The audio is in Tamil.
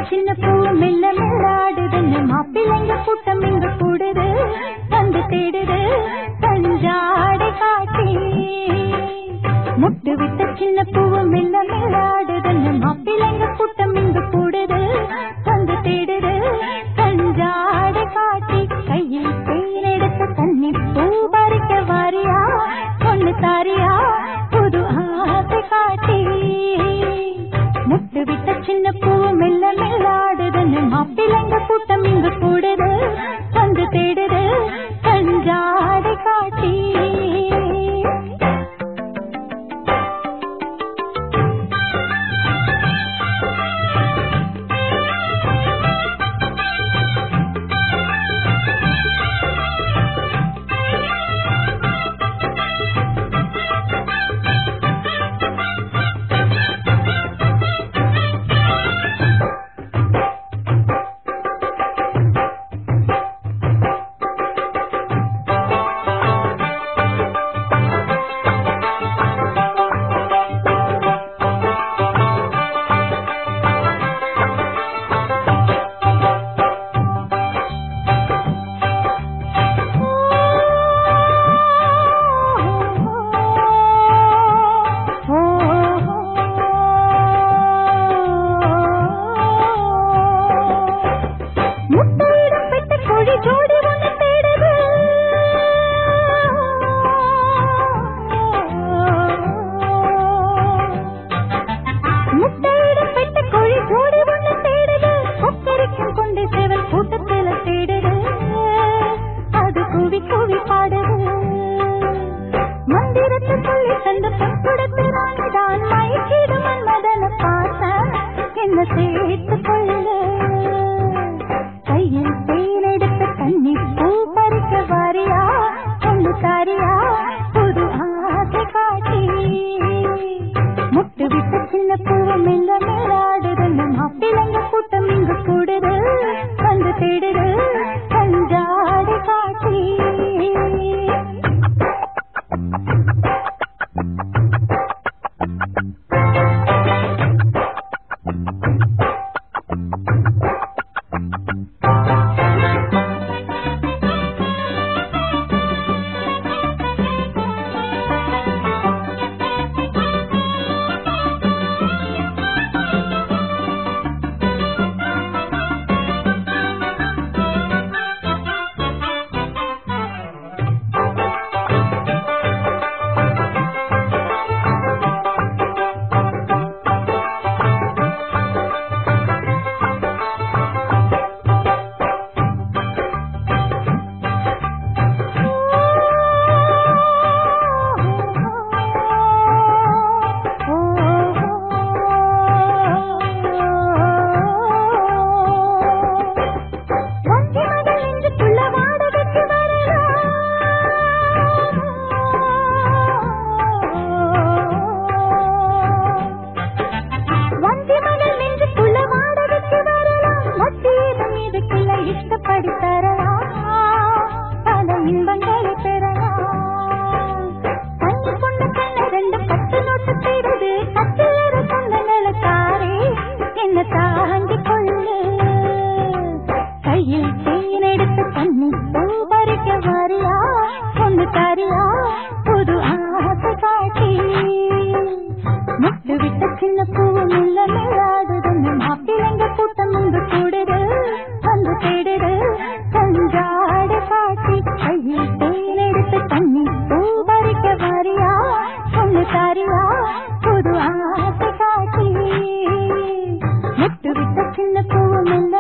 சின்ன பூ மெல்ல மெல்லாடுதுன்னு மாப்பிள்ளைங்க கூட்டம் இங்க கூடுது வந்து தேடுது கஞ்சாடை காட்டி முட்டு விட்ட சின்ன பூ மெல்ல மெல்லாடுதுன்னு மாப்பிள்ளைங்க கூட்டம் இங்க கூடுது வந்து தேடுது கஞ்சாடை காட்டி கையில் தேன் எடுத்து தண்ணி பூ பறிக்க வாரியா பொண்ணு தாரியா புது ஆசை காட்டி முட்டு விட்ட சின்ன பூ மெல்ல மெல்லாடுதுன்னு மாப்பிள்ளைங்க கூட்டம் இங்கு கூடுது வந்து தேடுது கஞ்சாடை காட்டி முட்டையிடம் பெட்ட கோழி ஜோடி ஒன்று தேடுது முட்டையிடம் பெட்ட கோழி ஜோடி ஒன்று தேடுது கொக்கரிக்கும் கொண்டு சேவல் கூட்டத்தில் தேடுது அது கூவி கூவி பாடுது மந்திரத்தை சொல்லி தந்த பக்குடத்து ராணிதான் மயக்கிடும் மன்மதன பார்த்த என்ன சேர்த்து கொள்ளு கையில் தேன் எடுத்து கண்ணி பூ பறிக்க வாரியா பொண்ணு தாரியா புது ஆசை காட்டி முட்டு விட்டு சின்ன பூவை மெல்ல மேலாடுதுன்னு மாப்பிள்ளைங்க கூட்டம் இங்கு கூடுது வந்து தேடுது கஞ்சாடி காட்டி வஞ்சி மகள் என்று புள்ள வாடகைக்கு வரலாம் வஞ்சி மகள் என்று புள்ள வாடகைக்கு வரலாம் மத்தியதம் இதுக்குள்ள இஷ்டப்படி தரலாம் பல இன்பங்களை பெறலாம் கண்ணி கொண்ட கண்ணை ரெண்டு பத்து நோட்டு தேடுது பத்திர சொந்தங்களை தாரே என்ன தாங்கி கொள்ளு கையில் தேன் எடுத்து தண்ணி பூ பறிக்க வாரியா பொண்ணு தாரியா புது ஆசை காட்டி முட்டு விட்ட சின்ன பூ மெல்ல மெல்லாடுதுன்னு மாப்பிள்ளைங்க கூட்டம் இங்கு கூடுது வந்து தேடுது கஞ்சாடு காட்டி கையில் தேன் எடுத்து தண்ணி பூ பறிக்க வாரியா பொண்ணு தாரியா புது ஆசை காட்டி முட்டு விட்ட சின்ன பூ மெல்ல